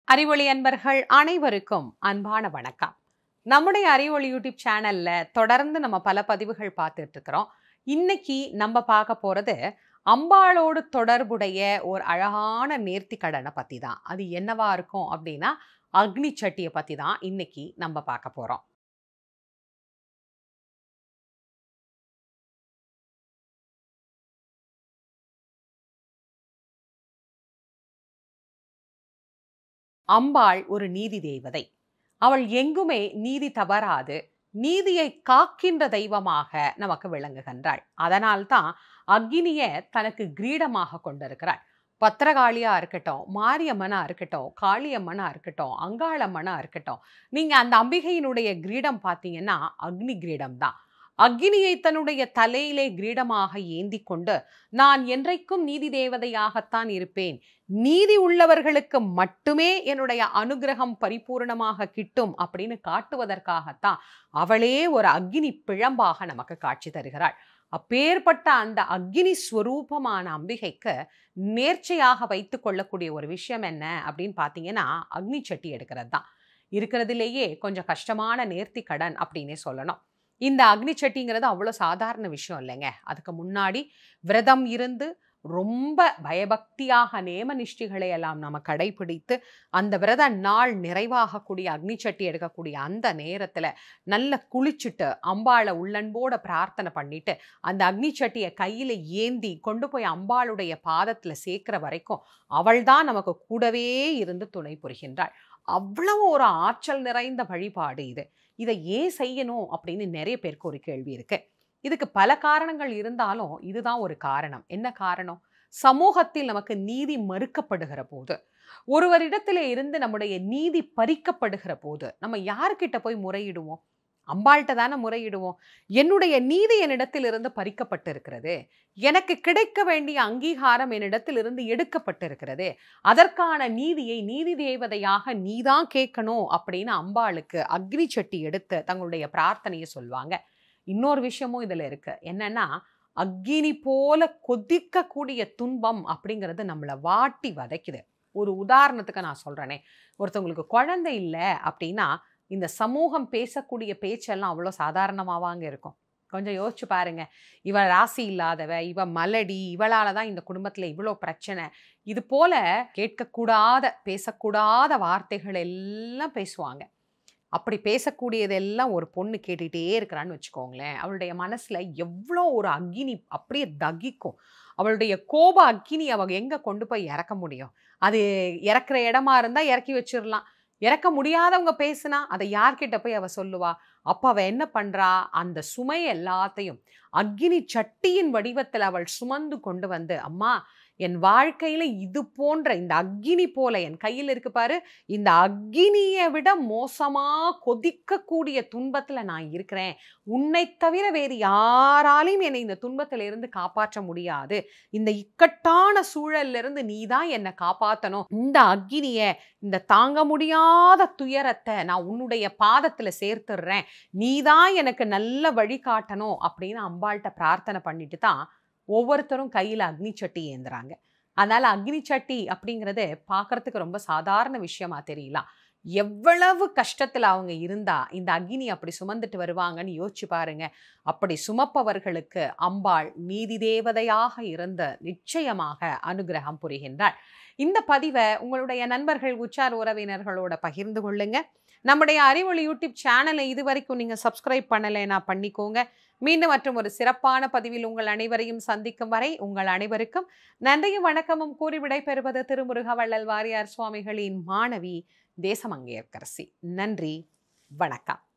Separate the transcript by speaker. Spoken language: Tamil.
Speaker 1: அறிவொளி அன்பர்கள் அனைவருக்கும் அன்பான வணக்கம் நம்முடைய அறிவொளி யூடியூப் சேனல்ல தொடர்ந்து நம்ம பல பதிவுகள் பார்த்துட்டு இருக்கிறோம் இன்னைக்கு நம்ம பார்க்க போறது அம்பாளோடு தொடர்புடைய ஒரு அழகான நேர்த்தி கடனை பத்தி தான் அது என்னவா இருக்கும் அப்படின்னா அக்னி சட்டியை பத்தி தான் இன்னைக்கு நம்ம பார்க்க போறோம் அம்பாள் ஒரு நீதி தேவதை அவள் எங்குமே நீதி தவறாது நீதியை காக்கின்ற தெய்வமாக நமக்கு விளங்குகின்றாள் அதனால்தான் அக்னிய தனக்கு கிரீடமாக கொண்டிருக்கிறாள் பத்திரகாளியா இருக்கட்டும் மாரியம்மனா இருக்கட்டும் காளியம்மனா இருக்கட்டும் அங்காளம்மனா இருக்கட்டும் நீங்க அந்த அம்பிகையினுடைய கிரீடம் பார்த்தீங்கன்னா அக்னி கிரீடம் தான் அக்னியை தன்னுடைய தலையிலே கிரீடமாக ஏந்தி கொண்டு நான் என்றைக்கும் நீதி தேவதையாகத்தான் இருப்பேன் நீதி உள்ளவர்களுக்கு மட்டுமே என்னுடைய அனுகிரகம் பரிபூர்ணமாக கிட்டும் அப்படின்னு காட்டுவதற்காகத்தான் அவளே ஒரு அக்னி பிழம்பாக நமக்கு காட்சி தருகிறாள் அப்பேற்பட்ட அந்த அக்னி ஸ்வரூபமான அம்பிகைக்கு நேர்ச்சையாக வைத்து கொள்ளக்கூடிய ஒரு விஷயம் என்ன அப்படின்னு பார்த்தீங்கன்னா அக்னி சட்டி எடுக்கிறது தான் இருக்கிறதுலேயே கொஞ்சம் கஷ்டமான நேர்த்தி கடன் அப்படின்னே சொல்லணும் இந்த அக்னி சட்டிங்கிறது அவ்வளோ சாதாரண விஷயம் இல்லைங்க அதுக்கு முன்னாடி விரதம் இருந்து ரொம்ப பயபக்தியாக நேம நிஷ்டிகளை எல்லாம் நம்ம கடைபிடித்து அந்த விரத நாள் நிறைவாகக்கூடிய அக்னி சட்டி எடுக்கக்கூடிய அந்த நேரத்தில் நல்ல குளிச்சுட்டு அம்பாளை உள்ளன்போட பிரார்த்தனை பண்ணிட்டு அந்த அக்னி சட்டியை கையில் ஏந்தி கொண்டு போய் அம்பாளுடைய பாதத்தில் சேர்க்கிற வரைக்கும் அவள் தான் நமக்கு கூடவே இருந்து துணை புரிகின்றாள் அவ்வளவு ஒரு ஆற்றல் நிறைந்த வழிபாடு இது இதை ஏன் செய்யணும் அப்படின்னு நிறைய பேருக்கு ஒரு கேள்வி இருக்கு இதுக்கு பல காரணங்கள் இருந்தாலும் இதுதான் ஒரு காரணம் என்ன காரணம் சமூகத்தில் நமக்கு நீதி மறுக்கப்படுகிற போது ஒருவரிடத்துல இருந்து நம்முடைய நீதி பறிக்கப்படுகிற போது நம்ம யார்கிட்ட போய் முறையிடுவோம் அம்பாள்கிட்ட தானே முறையிடுவோம் என்னுடைய நீதி என்னிடத்திலிருந்து பறிக்கப்பட்டிருக்கிறது எனக்கு கிடைக்க வேண்டிய அங்கீகாரம் என்னிடத்திலிருந்து எடுக்கப்பட்டிருக்கிறது அதற்கான நீதியை நீதி தேவதையாக நீதான் கேட்கணும் அப்படின்னு அம்பாளுக்கு அக்னி சட்டி எடுத்து தங்களுடைய பிரார்த்தனையை சொல்லுவாங்க இன்னொரு விஷயமும் இதுல இருக்கு என்னன்னா அக்னி போல கொதிக்கக்கூடிய துன்பம் அப்படிங்கிறது நம்மளை வாட்டி வதைக்குது ஒரு உதாரணத்துக்கு நான் சொல்றேனே ஒருத்தவங்களுக்கு குழந்தை இல்லை அப்படின்னா இந்த சமூகம் பேசக்கூடிய பேச்செல்லாம் அவ்வளோ சாதாரணமாவாங்க இருக்கும் கொஞ்சம் யோசிச்சு பாருங்க இவ ராசி இல்லாதவ இவ மலடி இவளால தான் இந்த குடும்பத்துல இவ்வளோ பிரச்சனை இது போல கேட்கக்கூடாத பேசக்கூடாத வார்த்தைகள் எல்லாம் பேசுவாங்க அப்படி பேசக்கூடியதெல்லாம் ஒரு பொண்ணு கேட்டுகிட்டே இருக்கிறான்னு வச்சுக்கோங்களேன் அவளுடைய மனசுல எவ்வளோ ஒரு அக்னி அப்படியே தகிக்கும் அவளுடைய கோப அக்கினி அவங்க எங்க கொண்டு போய் இறக்க முடியும் அது இறக்குற இடமா இருந்தா இறக்கி வச்சிடலாம் இறக்க முடியாதவங்க பேசுனா அதை யார்கிட்ட போய் அவ சொல்லுவா அப்ப அவ என்ன பண்றா அந்த சுமை எல்லாத்தையும் அக்னி சட்டியின் வடிவத்தில் அவள் சுமந்து கொண்டு வந்து அம்மா என் வாழ்க்கையில இது போன்ற இந்த அக்னி போல என் கையில் இருக்கு பாரு இந்த அக்னியை விட மோசமா கொதிக்கக்கூடிய துன்பத்துல நான் இருக்கிறேன் உன்னை தவிர வேறு யாராலையும் என்னை இந்த துன்பத்துல இருந்து காப்பாற்ற முடியாது இந்த இக்கட்டான சூழல்ல இருந்து நீ தான் என்னை காப்பாத்தணும் இந்த அக்னிய இந்த தாங்க முடியாத துயரத்தை நான் உன்னுடைய பாதத்துல சேர்த்துடுறேன் நீ தான் எனக்கு நல்ல வழி காட்டணும் அப்படின்னு அம்பாள்கிட்ட பிரார்த்தனை பண்ணிட்டு தான் ஒவ்வொருத்தரும் கையில் அக்னி சட்டி ஏந்துறாங்க அதனால அக்னி சட்டி அப்படிங்கிறது பார்க்கறதுக்கு ரொம்ப சாதாரண விஷயமா தெரியலாம் எவ்வளவு கஷ்டத்துல அவங்க இருந்தா இந்த அக்னி அப்படி சுமந்துட்டு வருவாங்கன்னு யோசிச்சு பாருங்க அப்படி சுமப்பவர்களுக்கு அம்பாள் நீதி தேவதையாக இருந்து நிச்சயமாக அனுகிரகம் புரிகின்றாள் இந்த பதிவை உங்களுடைய நண்பர்கள் உச்சார் உறவினர்களோட பகிர்ந்து கொள்ளுங்க நம்முடைய அறிவொளி யூடியூப் சேனலை இது வரைக்கும் நீங்கள் சப்ஸ்கிரைப் பண்ணலைன்னா பண்ணிக்கோங்க மீண்டும் மற்றும் ஒரு சிறப்பான பதிவில் உங்கள் அனைவரையும் சந்திக்கும் வரை உங்கள் அனைவருக்கும் நன்றியும் வணக்கமும் கூறி விடைபெறுவது திருமுருக வள்ளல் வாரியார் சுவாமிகளின் மாணவி தேசமங்கையர்கரசி நன்றி வணக்கம்